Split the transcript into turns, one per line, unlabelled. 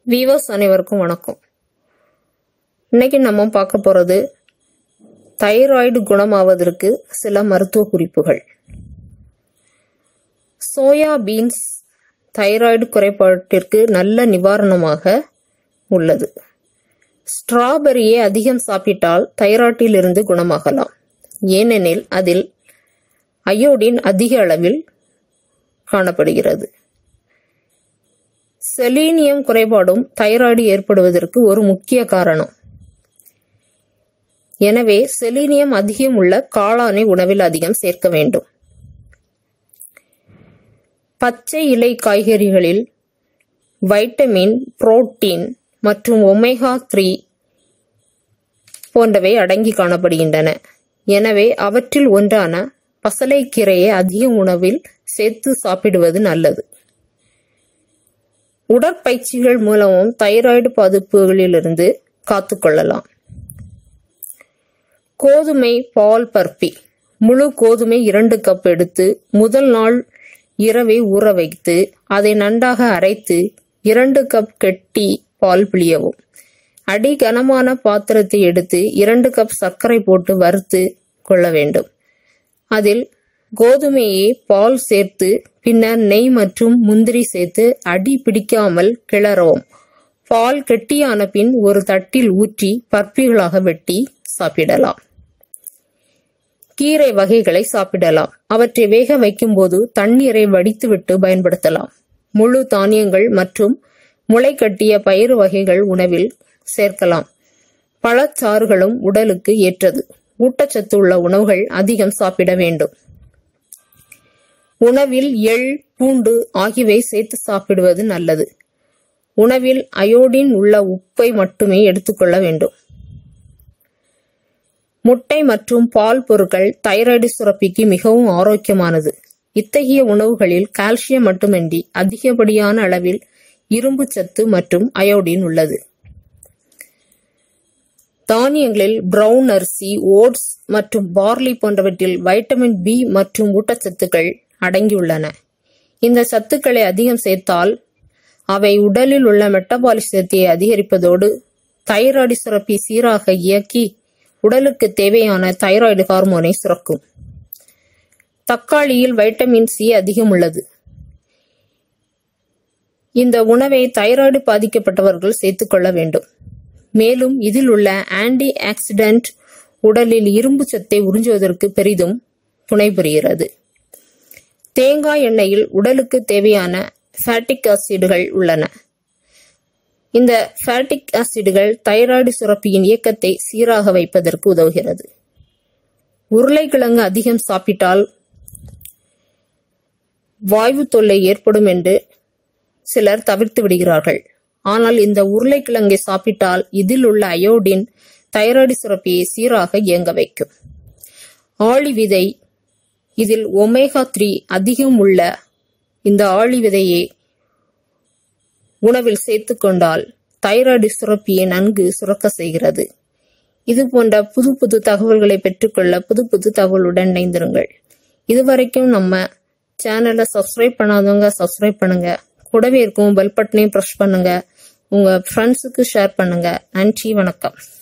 viewers அனைவருக்கும் வணக்கம் இன்னைக்கு நம்ம பார்க்க போகிறது தைராய்டு குணமாவதற்கு சில மருத்துவ குறிப்புகள் சோயா பீன்ஸ் தைராய்டு குறைபாட்டிற்கு நல்ல நிவாரணமாக உள்ளது ஸ்ட்ராபெரியை அதிகம் சாப்பிட்டால் தைராய்டிலிருந்து குணமாகலாம் ஏனெனில் அதில் அயோடின் அதிக அளவில் காணப்படுகிறது செலீனியம் குறைபாடும் தைராய்டு ஏற்படுவதற்கு ஒரு முக்கிய காரணம் எனவே செலீனியம் அதிகம் உள்ள காளானை உணவில் அதிகம் சேர்க்க வேண்டும் பச்சை இலை காய்கறிகளில் வைட்டமின் புரோட்டீன் மற்றும் ஒமேகா த்ரீ போன்றவை அடங்கி காணப்படுகின்றன எனவே அவற்றில் ஒன்றான பசலைக்கீரையை அதிக உணவில் சேர்த்து சாப்பிடுவது நல்லது உடற்பயிற்சிகள் மூலமும் தைராய்டு பாதிப்புகளிலிருந்து காத்துக்கொள்ளலாம் கோதுமை பால் பருப்பி முழு கோதுமை இரண்டு கப் எடுத்து முதல் நாள் இரவை ஊற வைத்து அதை நன்றாக அரைத்து இரண்டு கப் கெட்டி பால் பிழியவும் அடி கனமான பாத்திரத்தை எடுத்து இரண்டு கப் சர்க்கரை போட்டு வறுத்து கொள்ள வேண்டும் அதில் கோதுமையை பால் சேர்த்து பின்னர் நெய் மற்றும் முந்திரி சேர்த்து அடி பிடிக்காமல் கிளறவும் பால் கெட்டியான பின் ஒரு தட்டில் ஊற்றி பற்பிகளாக வெட்டி சாப்பிடலாம் கீரை வகைகளை சாப்பிடலாம் அவற்றை வேக வைக்கும்போது தண்ணீரை வடித்துவிட்டு பயன்படுத்தலாம் முழு தானியங்கள் மற்றும் முளை கட்டிய பயிறு வகைகள் உணவில் சேர்க்கலாம் பழச்சாறுகளும் உடலுக்கு ஏற்றது ஊட்டச்சத்து உள்ள உணவுகள் அதிகம் சாப்பிட வேண்டும் உணவில் எள் பூண்டு ஆகியவை சேர்த்து சாப்பிடுவது நல்லது உணவில் அயோடின் உள்ள உப்பை மட்டுமே எடுத்துக்கொள்ள வேண்டும் முட்டை மற்றும் பால் பொருட்கள் தைராய்டு சுரப்பிக்கு மிகவும் ஆரோக்கியமானது இத்தகைய உணவுகளில் கால்சியம் மட்டுமின்றி அதிகப்படியான அளவில் இரும்பு சத்து மற்றும் அயோடின் உள்ளது தானியங்களில் பிரவுன் அரிசி ஓட்ஸ் மற்றும் பார்லி போன்றவற்றில் வைட்டமின் பி மற்றும் ஊட்டச்சத்துக்கள் அடங்கியுள்ளன இந்த சத்துக்களை அதிகம் சேர்த்தால் அவை உடலில் உள்ள மெட்டபாலிசத்தை அதிகரிப்பதோடு தைராய்டு சுரப்பி சீராக இயக்கி உடலுக்கு தேவையான தைராய்டு ஹார்மோனை சுரக்கும் தக்காளியில் வைட்டமின் சி அதிகம் உள்ளது இந்த உணவை தைராய்டு பாதிக்கப்பட்டவர்கள் சேர்த்துக்கொள்ள வேண்டும் மேலும் இதில் உள்ள ஆன்டி ஆக்சிடென்ட் உடலில் இரும்பு சத்தை உறிஞ்சுவதற்கு பெரிதும் துணை புரிகிறது தேங்காய் எண்ணெயில் உடலுக்கு தேவையான ஃபேட்டிக் ஆசிடுகள் உள்ளன இந்த ஃபேட்டிக் ஆசிடுகள் தைராய்டு சுரப்பியின் இயக்கத்தை சீராக வைப்பதற்கு உதவுகிறது உருளைக்கிழங்கு அதிகம் சாப்பிட்டால் வாயு தொல்லை ஏற்படும் என்று சிலர் தவிர்த்து விடுகிறார்கள் ஆனால் இந்த உருளைக்கிழங்கை சாப்பிட்டால் இதில் உள்ள அயோடின் தைராய்டு சுரப்பியை சீராக இயங்க வைக்கும் ஆளி விதை இதில் ஒமேகா த்ரீ அதிகம் உள்ள இந்த ஆளி விதையை உணவில் சேர்த்து கொண்டால் தைராய்டு சுரப்பியை நன்கு சுரக்க செய்கிறது இது போன்ற புது புது தகவல்களை பெற்றுக்கொள்ள புது புது தகவலுடன் இணைந்திருங்கள் இதுவரைக்கும் நம்ம சேனலை சப்ஸ்கிரைப் பண்ணாதவங்க சப்ஸ்கிரைப் பண்ணுங்க கூடவே இருக்கும் பெல் பட்டனையும் ப்ரெஸ் பண்ணுங்க உங்க ஃப்ரெண்ட்ஸுக்கு ஷேர் பண்ணுங்க நன்றி வணக்கம்